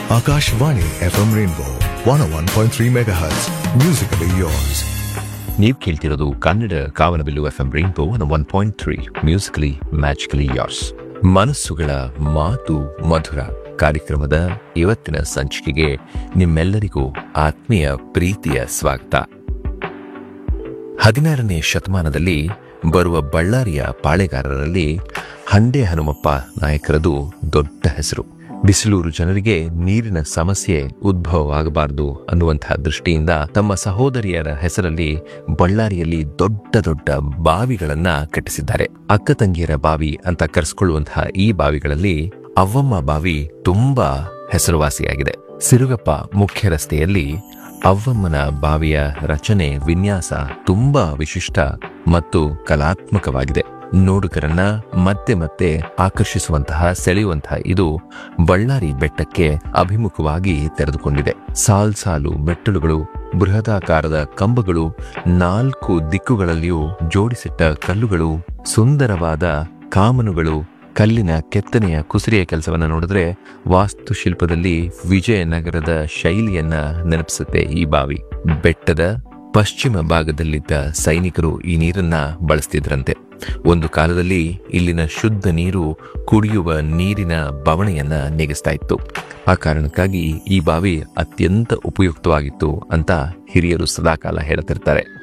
Akashvani FM Rainbow 101.3 MHz. Musically yours. ನೀವು ಕೇಳ್ತಿರೋದು Kannada Kavanabillu F M rainbow one point three musically magically yours ಮನಸ್ಸುಗಳ ಮಾತು ಮಧುರ ಕಾರ್ಯಕ್ರಮದ ಇವತ್ತಿನ ಸಂಚಿಕೆಗೆ ನಿಮ್ಮೆಲ್ಲರಿಗೂ ಆತ್ಮೀಯ ಪ್ರೀತಿಯ ಸ್ವಾಗತ ಹದಿನಾರನೇ ಶತಮಾನದಲ್ಲಿ ಬರುವ ಬಳ್ಳಾರಿಯ ಪಾಳೆಗಾರರಲ್ಲಿ ಹಂಡೆ ಹನುಮಪ್ಪ ನಾಯಕರದು ದೊಡ್ಡ ಹೆಸರು ಬಿಸಿಲೂರು ಜನರಿಗೆ ನೀರಿನ ಸಮಸ್ಯೆ ಉದ್ಭವವಾಗಬಾರದು ಅನ್ನುವಂತಹ ದೃಷ್ಟಿಯಿಂದ ತಮ್ಮ ಸಹೋದರಿಯರ ಹೆಸರಲ್ಲಿ ಬಳ್ಳಾರಿಯಲ್ಲಿ ದೊಡ್ಡ ದೊಡ್ಡ ಬಾವಿಗಳನ್ನ ಕಟ್ಟಿಸಿದ್ದಾರೆ ಅಕ್ಕ ತಂಗಿಯರ ಬಾವಿ ಅಂತ ಕರೆಸ್ಕೊಳ್ಳುವಂತಹ ಈ ಬಾವಿಗಳಲ್ಲಿ ಅವ್ವಮ್ಮ ಬಾವಿ ತುಂಬಾ ಹೆಸರುವಾಸಿಯಾಗಿದೆ ಸಿರುಗಪ್ಪ ಮುಖ್ಯ ರಸ್ತೆಯಲ್ಲಿ ಅವ್ವಮ್ಮನ ಬಾವಿಯ ರಚನೆ ವಿನ್ಯಾಸ ತುಂಬಾ ವಿಶಿಷ್ಟ ಮತ್ತು ಕಲಾತ್ಮಕವಾಗಿದೆ ನೋಡುಗರನ್ನ ಮತ್ತೆ ಮತ್ತೆ ಆಕರ್ಷಿಸುವಂತಹ ಸೆಳೆಯುವಂತಹ ಇದು ಬಳ್ಳಾರಿ ಬೆಟ್ಟಕ್ಕೆ ಅಭಿಮುಖವಾಗಿ ತೆರೆದುಕೊಂಡಿದೆ ಸಾಲ್ ಸಾಲು ಮೆಟ್ಟಲುಗಳು ಬೃಹದಾಕಾರದ ಕಂಬಗಳು ನಾಲ್ಕು ದಿಕ್ಕುಗಳಲ್ಲಿಯೂ ಜೋಡಿಸಿಟ್ಟ ಕಲ್ಲುಗಳು ಸುಂದರವಾದ ಕಾಮನುಗಳು ಕಲ್ಲಿನ ಕೆತ್ತನೆಯ ಕುಸಿರಿಯ ಕೆಲಸವನ್ನ ನೋಡಿದ್ರೆ ವಾಸ್ತುಶಿಲ್ಪದಲ್ಲಿ ವಿಜಯನಗರದ ಶೈಲಿಯನ್ನ ನೆನಪಿಸುತ್ತೆ ಈ ಬಾವಿ ಬೆಟ್ಟದ ಪಶ್ಚಿಮ ಭಾಗದಲ್ಲಿದ್ದ ಸೈನಿಕರು ಈ ನೀರನ್ನ ಬಳಸ್ತಿದ್ರಂತೆ ಒಂದು ಕಾಲದಲ್ಲಿ ಇಲ್ಲಿನ ಶುದ್ಧ ನೀರು ಕುಡಿಯುವ ನೀರಿನ ಬವಣೆಯನ್ನ ನೆಗೆಸ್ತಾ ಇತ್ತು ಆ ಕಾರಣಕ್ಕಾಗಿ ಈ ಬಾವಿ ಅತ್ಯಂತ ಉಪಯುಕ್ತವಾಗಿತ್ತು ಅಂತ ಹಿರಿಯರು ಸದಾಕಾಲ ಹೇಳ್ತಿರ್ತಾರೆ